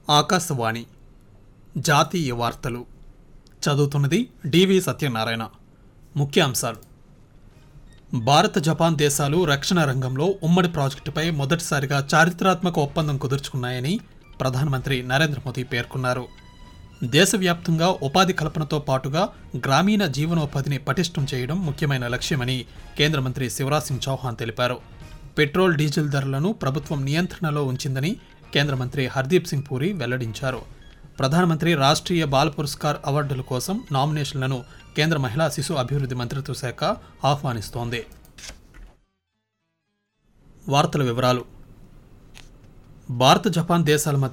ఆకాశవాణి జాతీయ వార్తలు చదువుతున్నది డివి సత్యనారాయణ ముఖ్యాంశాలు భారత్ జపాన్ దేశాలు రక్షణ రంగంలో ఉమ్మడి ప్రాజెక్టుపై మొదటిసారిగా చారిత్రాత్మక ఒప్పందం కుదుర్చుకున్నాయని ప్రధానమంత్రి నరేంద్ర మోదీ పేర్కొన్నారు దేశవ్యాప్తంగా ఉపాధి కల్పనతో పాటుగా గ్రామీణ జీవనోపాధిని పటిష్టం చేయడం ముఖ్యమైన లక్ష్యమని కేంద్ర మంత్రి శివరాజ్ సింగ్ చౌహాన్ తెలిపారు పెట్రోల్ డీజిల్ ధరలను ప్రభుత్వం నియంత్రణలో ఉంచిందని కేంద్ర మంత్రి హర్దీప్ సింగ్ పూరి వెల్లడించారు ప్రధానమంత్రి రాష్ట్రీయ బాల పురస్కార్ అవార్డుల కోసం నామినేషన్లను కేంద్ర మహిళా శిశు అభివృద్ధి మంత్రిత్వ శాఖ ఆహ్వానిస్తోంది వార్తల వివరాలు భారత్ జపాన్ దేశాల మధ్య